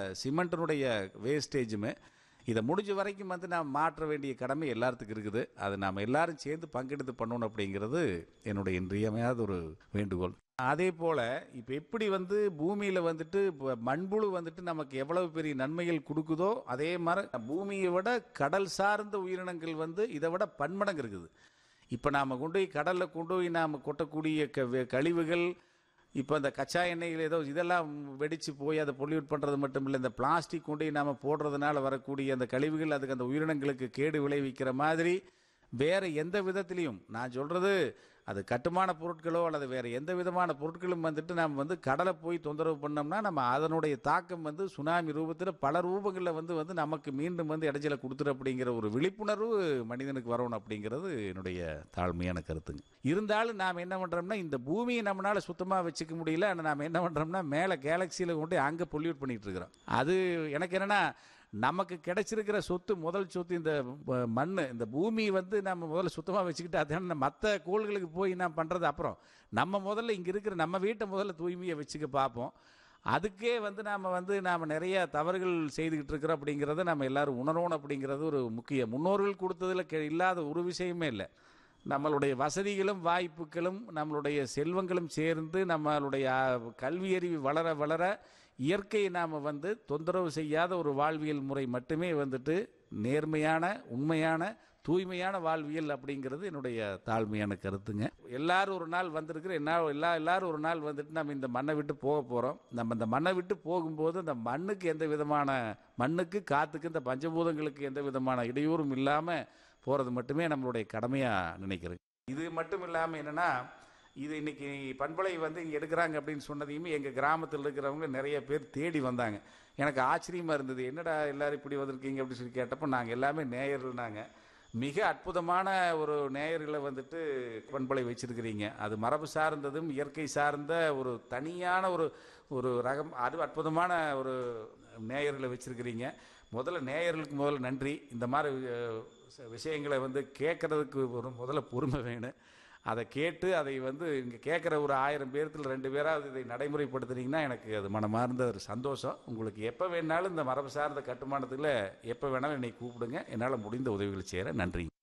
சிமெண்ட்டினுடைய வேஸ்டேஜுமே இதை முடிஞ்ச வரைக்கும் வந்து நாம் மாற்ற வேண்டிய கடமை எல்லாத்துக்கும் இருக்குது அது நாம் எல்லாரும் சேர்ந்து பங்கெடுத்து பண்ணணும் அப்படிங்கிறது என்னுடைய இன்றியமையாத ஒரு வேண்டுகோள் அதே போல் இப்போ எப்படி வந்து பூமியில் வந்துட்டு இப்போ மண்புழு வந்துட்டு நமக்கு எவ்வளவு பெரிய நன்மைகள் கொடுக்குதோ அதே மாதிரி பூமியை விட கடல் சார்ந்த உயிரினங்கள் வந்து இதை விட பன்மடங்கு இருக்குது இப்போ நாம் கொண்டு போய் கடலில் கொண்டு போய் நாம் கொட்டக்கூடிய க வே- கழிவுகள் இப்போ இந்த கச்சா எண்ணெய்கள் ஏதோ இதெல்லாம் வெடிச்சு போய் அதை பொல்யூட் பண்ணுறது மட்டும் இல்லை இந்த பிளாஸ்டிக் கொண்டு போய் நாம் போடுறதுனால வரக்கூடிய அந்த கழிவுகள் அதுக்கு அந்த உயிரினங்களுக்கு கேடு விளைவிக்கிற மாதிரி வேற எந்த விதத்திலையும் நான் சொல்றது அது கட்டுமான பொருட்களோ அல்லது வேற எந்த விதமான பொருட்களும் வந்துட்டு நாம் வந்து கடலை போய் தொந்தரவு பண்ணோம்னா நம்ம அதனுடைய தாக்கம் வந்து சுனாமி ரூபத்தில் பல ரூபங்களில் வந்து வந்து நமக்கு மீண்டும் வந்து இடைஞ்சலை கொடுத்துரு அப்படிங்கிற ஒரு விழிப்புணர்வு மனிதனுக்கு வரணும் அப்படிங்கிறது என்னுடைய தாழ்மையான கருத்துங்க இருந்தாலும் நாம் என்ன பண்ணுறோம்னா இந்த பூமியை நம்மளால சுத்தமாக வச்சுக்க முடியல ஆனால் நாம் என்ன பண்ணுறோம்னா மேலே கேலக்சியில் கொண்டு அங்கே பொல்யூட் பண்ணிட்டு இருக்கிறோம் அது எனக்கு என்னன்னா நமக்கு கிடைச்சிருக்கிற சொத்து முதல் சொத்து இந்த மண் இந்த பூமி வந்து நம்ம முதல்ல சுத்தமாக வச்சுக்கிட்டு அதான மற்ற கோள்களுக்கு போய் நான் பண்ணுறது அப்புறம் நம்ம முதல்ல இங்கே இருக்கிற நம்ம வீட்டை முதல்ல தூய்மையை வச்சுக்க பார்ப்போம் அதுக்கே வந்து நாம் வந்து நாம் நிறைய தவறுகள் செய்துக்கிட்டு இருக்கிறோம் அப்படிங்கிறத நம்ம எல்லாரும் உணரணும் அப்படிங்கிறது ஒரு முக்கிய முன்னோர்கள் கொடுத்ததில் கெ- இல்லாத ஒரு விஷயமே இல்லை நம்மளுடைய வசதிகளும் வாய்ப்புகளும் நம்மளுடைய செல்வங்களும் சேர்ந்து நம்மளுடைய ஆ, கல்வி அறிவு வளர வளர இயற்கையை நாம் வந்து தொந்தரவு செய்யாத ஒரு வாழ்வியல் முறை மட்டுமே வந்துட்டு நேர்மையான உண்மையான தூய்மையான வாழ்வியல் அப்படிங்கிறது என்னுடைய தாழ்மையான கருத்துங்க எல்லாரும் ஒரு நாள் வந்திருக்கிற என்ன எல்லா எல்லாரும் ஒரு நாள் வந்துட்டு நம்ம இந்த மண்ணை விட்டு போக போகிறோம் நம்ம இந்த மண்ணை விட்டு போகும்போது அந்த மண்ணுக்கு எந்த விதமான மண்ணுக்கு காற்றுக்கு இந்த பஞ்சபூதங்களுக்கு எந்த விதமான இடையூறும் இல்லாமல் போகிறது மட்டுமே நம்மளுடைய கடமையாக நினைக்கிறேன் இது மட்டும் இல்லாமல் என்னென்னா இது இன்னைக்கு பண்பலை வந்து இங்கே எடுக்கிறாங்க அப்படின்னு சொன்னதையுமே எங்கள் கிராமத்தில் இருக்கிறவங்க நிறைய பேர் தேடி வந்தாங்க எனக்கு ஆச்சரியமாக இருந்தது என்னடா எல்லாரும் இப்படி வந்திருக்கீங்க அப்படின்னு சொல்லி கேட்டப்போ நாங்கள் எல்லாமே நேயர்கள்னாங்க மிக அற்புதமான ஒரு நேயர்களை வந்துட்டு பண்பலை வச்சிருக்கிறீங்க அது மரபு சார்ந்ததும் இயற்கை சார்ந்த ஒரு தனியான ஒரு ஒரு ரகம் அது அற்புதமான ஒரு நேயர்களை வச்சிருக்கிறீங்க முதல்ல நேயர்களுக்கு முதல்ல நன்றி இந்த மாதிரி அஹ், விஷயங்களை வந்து கேட்கறதுக்கு ஒரு முதல்ல பொறுமை வேணும் அதை கேட்டு அதை வந்து இங்கே கேட்குற ஒரு ஆயிரம் பேர்த்தில் ரெண்டு பேராவது இதை நடைமுறைப்படுத்துனீங்கன்னா எனக்கு அது மனமார்ந்த ஒரு சந்தோஷம் உங்களுக்கு எப்போ வேணாலும் இந்த மரபு சார்ந்த கட்டுமானத்தில் எப்போ வேணாலும் என்னை கூப்பிடுங்க என்னால் முடிந்த உதவிகளை செய்கிறேன் நன்றி